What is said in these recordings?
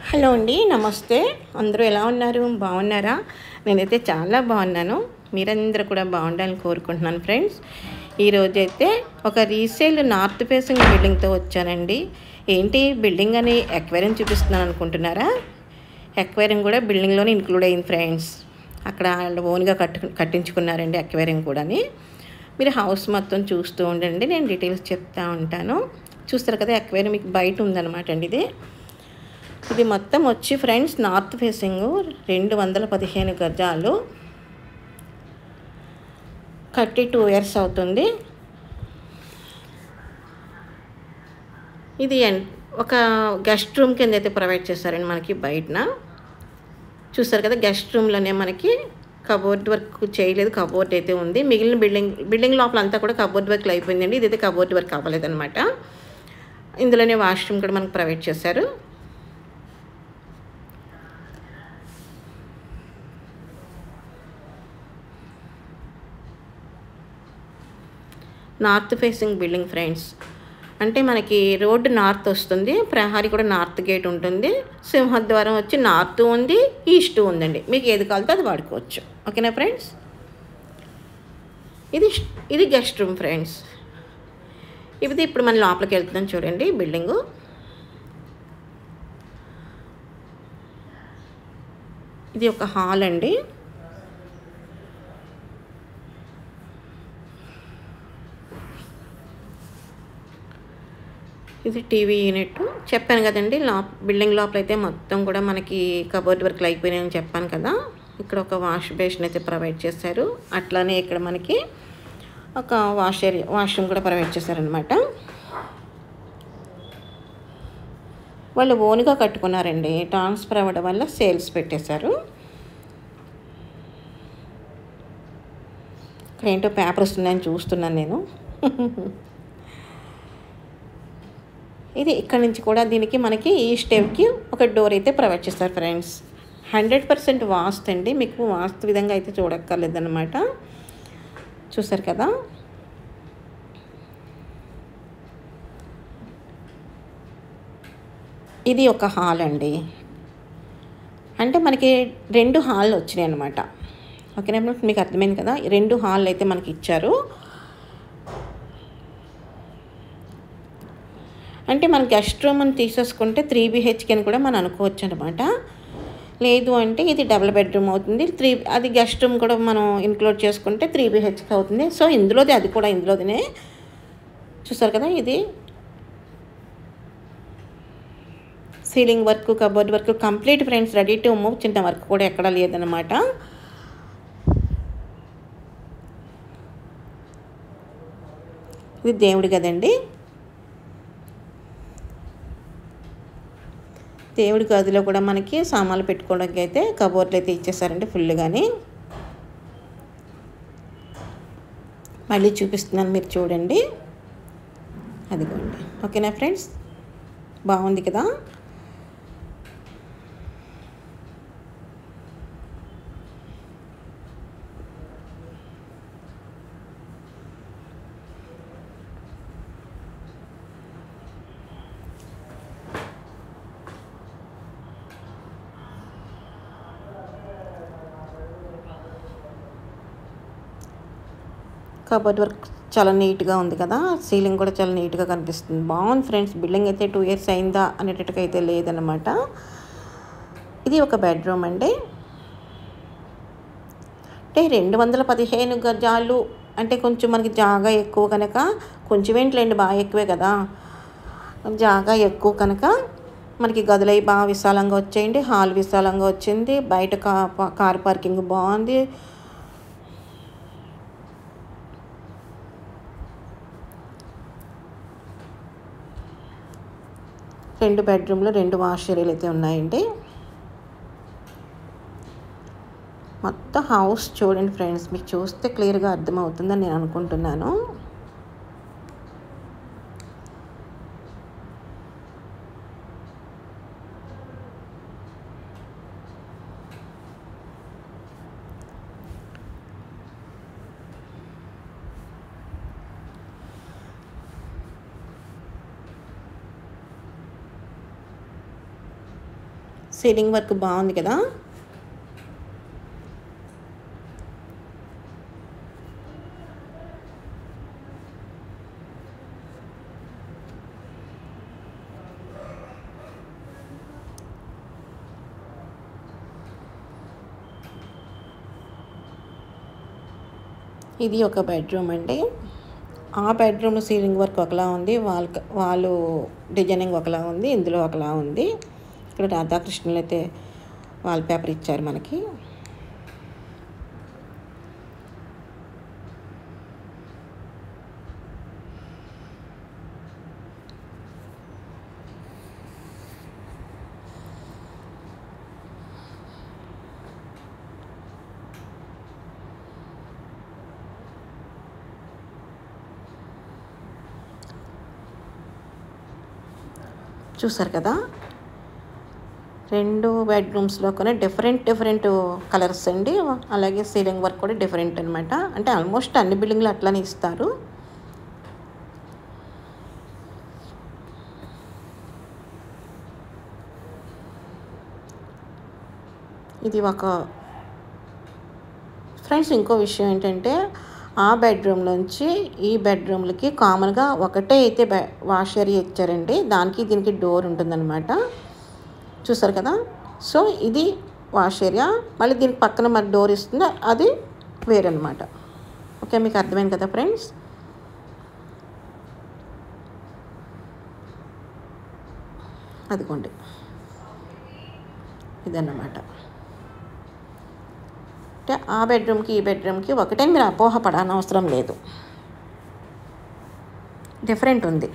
hello అండి నమస్తే అందరూ ఎలా ఉన్నారు బాగున్నారా నేనైతే చాలా బాగున్నాను మీరందరూ కూడా బాగుండాలని కోరుకుంటున్నాను ఫ్రెండ్స్ ఈరోజైతే ఒక రీసేల్ నార్త్ ఫేసింగ్ బిల్డింగ్తో వచ్చానండి ఏంటి బిల్డింగ్ అని ఎక్వేరియం చూపిస్తున్నాను అనుకుంటున్నారా ఎక్వేరియం కూడా బిల్డింగ్లోనే ఇంక్లూడ్ అయింది ఫ్రెండ్స్ అక్కడ వాళ్ళు ఓన్గా కట్టు కట్టించుకున్నారండి ఎక్వేరియం కూడాని మీరు హౌస్ మొత్తం చూస్తూ ఉండండి నేను డీటెయిల్స్ చెప్తా ఉంటాను చూస్తారు కదా ఎక్వేరియం మీకు బయట ఉందన్నమాట అండి ఇది ఇది మొత్తం వచ్చి ఫ్రెండ్స్ నార్త్ ఫేసింగ్ రెండు వందల పదిహేను గజాలు థర్టీ టూ ఇయర్స్ అవుతుంది ఇది ఎన్- ఒక గెస్ట్ రూమ్ కింద అయితే ప్రొవైడ్ చేశారండి మనకి బయటన చూస్తారు కదా గెస్ట్ రూమ్లోనే మనకి కబోర్డ్ వర్క్ చేయలేదు కబోర్డ్ అయితే ఉంది మిగిలిన బిల్డింగ్ బిల్డింగ్ లోపల అంతా కూడా కబోర్డ్ వర్క్ అయిపోయిందండి ఇదైతే కబోర్డ్ వర్క్ అవ్వలేదన్నమాట ఇందులోనే వాష్రూమ్ కూడా మనకు ప్రొవైడ్ చేశారు నార్త్ ఫేసింగ్ బిల్డింగ్ ఫ్రెండ్స్ అంటే మనకి రోడ్డు నార్త్ వస్తుంది ప్రహారీ కూడా నార్త్ గేట్ ఉంటుంది సింహద్వారం వచ్చి నార్త్ ఉంది ఈస్ట్ ఉందండి మీకు ఏది కావాలితే అది వాడుకోవచ్చు ఓకేనా ఫ్రెండ్స్ ఇది ఇది గెస్ట్ రూమ్ ఫ్రెండ్స్ ఇది ఇప్పుడు మన లోపలికి వెళ్తున్నాం చూడండి బిల్డింగు ఇది ఒక హాల్ అండి ఇది టీవీ యూనిట్ చెప్పాను కదండి లో బిల్డింగ్ లోపల అయితే మొత్తం కూడా మనకి కబోర్డ్ వర్క్లు అయిపోయినాయని చెప్పాను కదా ఇక్కడ ఒక వాష్ బేసిన్ అయితే ప్రొవైడ్ చేశారు అట్లానే ఇక్కడ మనకి ఒక వాష్ ఏరియా వాష్రూమ్ కూడా ప్రొవైడ్ చేశారనమాట వాళ్ళు ఓన్గా కట్టుకున్నారండి ట్రాన్స్ఫర్ అవ్వడం వల్ల సేల్స్ పెట్టేశారు ఇక్కడ ఏంటో పేపర్స్ ఉన్నాయని చూస్తున్నాను నేను ఇది ఇక్కడ నుంచి కూడా దీనికి మనకి ఈ స్టెప్కి ఒక డోర్ అయితే ప్రొవైడ్ చేస్తారు ఫ్రెండ్స్ హండ్రెడ్ పర్సెంట్ వాస్తు అండి మీకు వాస్తు విధంగా అయితే చూడక్కర్లేదన్నమాట చూసారు కదా ఇది ఒక హాల్ అండి అంటే మనకి రెండు హాల్ వచ్చినాయి అనమాట ఓకేనా మీకు అర్థమైంది కదా రెండు హాల్ అయితే మనకి ఇచ్చారు అంటే మన గెస్ట్ రూమ్ని తీసేసుకుంటే త్రీ బిహెచ్కే అని కూడా మనం అనుకోవచ్చు అనమాట లేదు అంటే ఇది డబుల్ బెడ్రూమ్ అవుతుంది త్రీ అది గెస్ట్ రూమ్ కూడా మనం ఇంక్లూడ్ చేసుకుంటే త్రీ బిహెచ్కే అవుతుంది సో ఇందులోది అది కూడా ఇందులోదినే చూసారు కదా ఇది ceiling work cupboard work complete friends ready to move చిన్న వర్క్ కూడా ఎక్కడ లేదనమాట ఇది దేవుడి కదండి దేవుడి గదిలో కూడా మనకి సామాన్లు పెట్టుకోవడానికి అయితే కబోర్డ్లు అయితే ఇచ్చేసారండి ఫుల్గాని మళ్ళీ చూపిస్తున్నాను మీరు చూడండి అదిగోండి ఓకేనా ఫ్రెండ్స్ బాగుంది కదా కబోర్డ్ వర్క్ చాలా నీట్గా ఉంది కదా సీలింగ్ కూడా చాలా నీట్గా కనిపిస్తుంది బాగుంది ఫ్రెండ్స్ బిల్డింగ్ అయితే టూ ఇయర్స్ అయిందా అనేటట్టుగా అయితే లేదనమాట ఇది ఒక బెడ్రూమ్ అండి అంటే రెండు వందల పదిహేను గజాలు అంటే కొంచెం మనకి జాగా ఎక్కువ కనుక కొంచెం ఏంట్లేండి బాగా ఎక్కువే కదా జాగా ఎక్కువ కనుక మనకి గదులు అవి బాగా విశాలంగా వచ్చేయండి హాల్ విశాలంగా వచ్చింది బయట కా కార్ పార్కింగ్ బాగుంది రెండు బెడ్రూమ్లో రెండు వాష్ ఏరియాలు అయితే ఉన్నాయండి మొత్తం హౌస్ చూడండి ఫ్రెండ్స్ మీకు చూస్తే క్లియర్గా అర్థమవుతుందని నేను అనుకుంటున్నాను సీలింగ్ వర్క్ బాగుంది కదా ఇది ఒక బెడ్రూమ్ అండి ఆ బెడ్రూమ్ సీలింగ్ వర్క్ ఒకలా ఉంది వాల్ వాళ్ళు డిజైనింగ్ ఒకలా ఉంది ఇందులో ఒకలా ఉంది ఇక్కడ రాధాకృష్ణులు అయితే వాల్ పేపర్ ఇచ్చారు మనకి చూసారు కదా రెండు బెడ్రూమ్స్లో కూడా డిఫరెంట్ డిఫరెంట్ కలర్స్ అండి అలాగే సీలింగ్ వర్క్ కూడా డిఫరెంట్ అనమాట అంటే ఆల్మోస్ట్ అన్ని బిల్డింగ్లు అట్లనే ఇస్తారు ఇది ఒక ఫ్రెండ్స్ ఇంకో విషయం ఏంటంటే ఆ బెడ్రూమ్ నుంచి ఈ బెడ్రూమ్లకి కామన్గా ఒకటే అయితే బె వాష్ ఏరియా ఇచ్చారండి దానికి దీనికి డోర్ ఉంటుందన్నమాట చూసారు కదా సో ఇది వాష్ ఏరియా మళ్ళీ దీనికి పక్కన మరి డోర్ ఇస్తుంది అది వేరనమాట ఓకే మీకు అర్థమైంది కదా ఫ్రెండ్స్ అదిగోండి ఇదన్నమాట అంటే ఆ బెడ్రూమ్కి ఈ బెడ్రూమ్కి ఒకటే మీరు అపోహ పడనవసరం లేదు డిఫరెంట్ ఉంది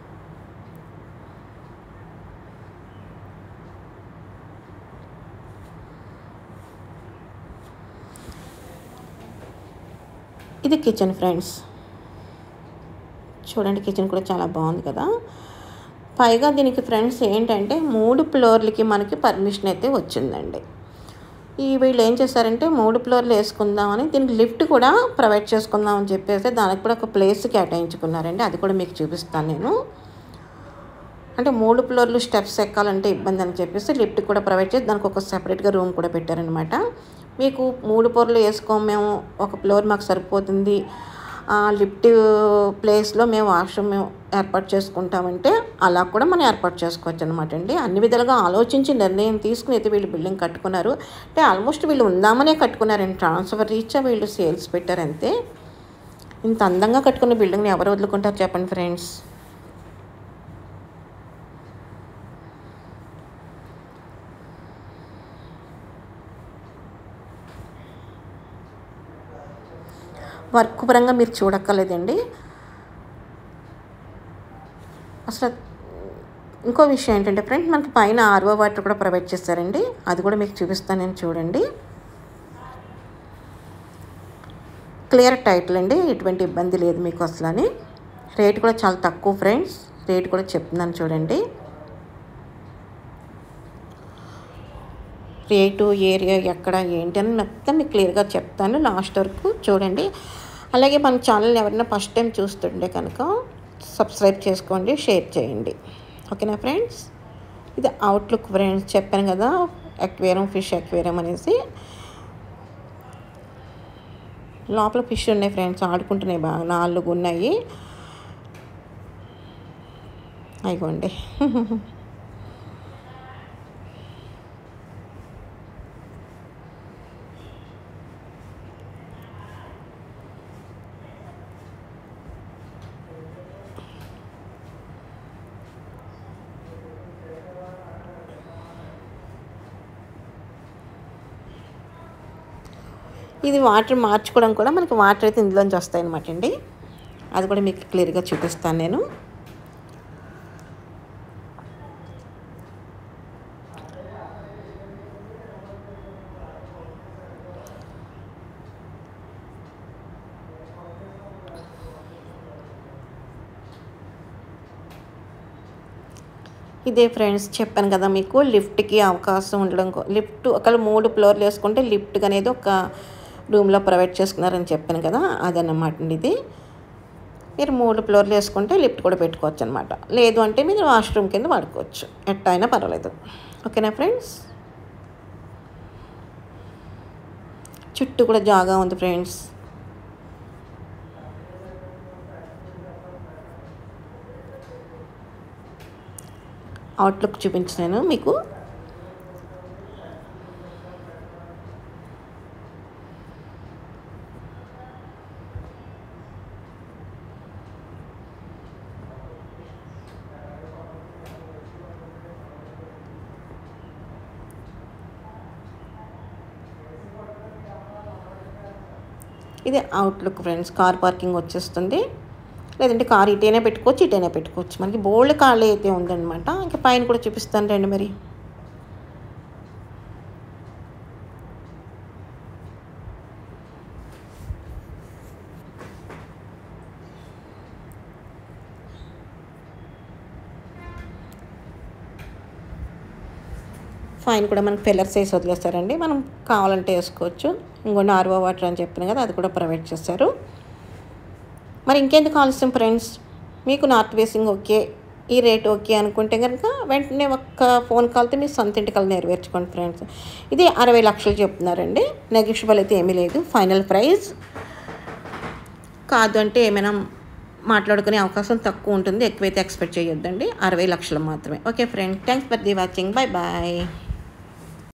ఇది కిచెన్ ఫ్రెండ్స్ చూడండి కిచెన్ కూడా చాలా బాగుంది కదా పైగా దీనికి ఫ్రెండ్స్ ఏంటంటే మూడు ఫ్లోర్లకి మనకి పర్మిషన్ అయితే వచ్చిందండి ఈ వీళ్ళు ఏం చేశారంటే మూడు ఫ్లోర్లు వేసుకుందామని దీనికి లిఫ్ట్ కూడా ప్రొవైడ్ చేసుకుందామని చెప్పేసి దానికి కూడా ఒక ప్లేస్ కేటాయించుకున్నారండి అది కూడా మీకు చూపిస్తాను నేను అంటే మూడు ఫ్లోర్లు స్టెప్స్ ఎక్కాలంటే ఇబ్బంది అని చెప్పేసి లిఫ్ట్ కూడా ప్రొవైడ్ చేసి దానికి ఒక సెపరేట్గా రూమ్ కూడా పెట్టారనమాట మీకు మూడు ఫ్లోర్లు వేసుకోము మేము ఒక ఫ్లోర్ మాకు సరిపోతుంది లిఫ్ట్ ప్లేస్లో మేము వాష్రూమ్ ఏర్పాటు చేసుకుంటామంటే అలా కూడా మనం ఏర్పాటు చేసుకోవచ్చు అనమాట అండి అన్ని విధాలుగా ఆలోచించి నిర్ణయం తీసుకుని అయితే వీళ్ళు బిల్డింగ్ కట్టుకున్నారు అంటే ఆల్మోస్ట్ వీళ్ళు ఉందామనే కట్టుకున్నారండి ట్రాన్స్ఫర్ రీచా వీళ్ళు సేల్స్ పెట్టారు అంతే ఇంత అందంగా కట్టుకున్న బిల్డింగ్ని ఎవరు వదులుకుంటారు చెప్పండి ఫ్రెండ్స్ వర్క్ పరంగా మీరు చూడక్కర్లేదండి అసలు ఇంకో విషయం ఏంటంటే ఫ్రెండ్ మనకి పైన ఆర్వో వాటర్ కూడా ప్రొవైడ్ చేస్తారండి అది కూడా మీకు చూపిస్తాను నేను చూడండి క్లియర్ టైటిల్ అండి ఎటువంటి ఇబ్బంది లేదు మీకు అసలు అని రేట్ కూడా చాలా తక్కువ ఫ్రెండ్స్ రేట్ కూడా చెప్తున్నాను చూడండి రేటు ఏరియా ఎక్కడ ఏంటి అని మొత్తం మీకు క్లియర్గా చెప్తాను లాస్ట్ వరకు చూడండి అలాగే మన ఛానల్ ఎవరైనా ఫస్ట్ టైం చూస్తుంటే కనుక సబ్స్క్రైబ్ చేసుకోండి షేర్ చేయండి ఓకేనా ఫ్రెండ్స్ ఇది అవుట్లుక్ ఫ్రెండ్స్ చెప్పాను కదా ఎక్వేరియం ఫిష్ ఎక్వేరియం అనేసి లోపల ఫిష్ ఉన్నాయి ఫ్రెండ్స్ ఆడుకుంటున్నాయి బాగా నాలుగు ఉన్నాయి అయిపోండి ఇది వాటర్ మార్చుకోవడం కూడా మనకి వాటర్ అయితే ఇందులోంచి వస్తాయి అనమాట అండి అది కూడా మీకు క్లియర్గా చూపిస్తాను నేను ఇదే ఫ్రెండ్స్ చెప్పాను కదా మీకు లిఫ్ట్కి అవకాశం ఉండడం కో- లిఫ్ట్ ఒకవేళ మూడు ఫ్లోర్లు వేసుకుంటే లిఫ్ట్ అనేది ఒక రూమ్లో ప్రొవైడ్ చేసుకున్నారని చెప్పాను కదా అదన్నమాట అండి ఇది మీరు మూడు ఫ్లోర్లు వేసుకుంటే లిఫ్ట్ కూడా పెట్టుకోవచ్చు అనమాట లేదు అంటే మీరు వాష్రూమ్ కింద వాడుకోవచ్చు ఎట్టయినా పర్వాలేదు ఓకేనా ఫ్రెండ్స్ చుట్టూ కూడా జాగా ఉంది ఫ్రెండ్స్ అవుట్లుక్ చూపించాను మీకు ఇది అవుట్లుక్ ఫ్రెండ్స్ కార్ పార్కింగ్ వచ్చేస్తుంది లేదంటే కార్ ఇటైనా పెట్టుకోవచ్చు ఇటైనా పెట్టుకోవచ్చు మనకి బోల్డ్ ఖాళీ అయితే ఉందన్నమాట ఇంకా పైన కూడా చూపిస్తాను రండి మరి ఫైన్ కూడా మనకి ఫిల్లర్స్ వేసి వదిలేస్తారండి మనం కావాలంటే వేసుకోవచ్చు ఇంకొన్ని ఆర్వో వాటర్ అని చెప్పిన కదా అది కూడా ప్రొవైడ్ చేస్తారు మరి ఇంకెందుకు ఆలస్యం ఫ్రెండ్స్ మీకు నార్త్ ఫేసింగ్ ఓకే ఈ రేట్ ఓకే అనుకుంటే కనుక వెంటనే ఒక్క ఫోన్ కాల్తో మీ సొంత ఇంటికల్ నెరవేర్చుకోండి ఫ్రెండ్స్ ఇది అరవై లక్షలు చెప్తున్నారండి నెగిషిబుల్ అయితే ఏమీ లేదు ఫైనల్ ప్రైస్ కాదు అంటే ఏమైనా మాట్లాడుకునే అవకాశం తక్కువ ఉంటుంది ఎక్కువైతే ఎక్స్పెక్ట్ చేయొద్దండి అరవై లక్షలు మాత్రమే okay friend thanks for the watching bye bye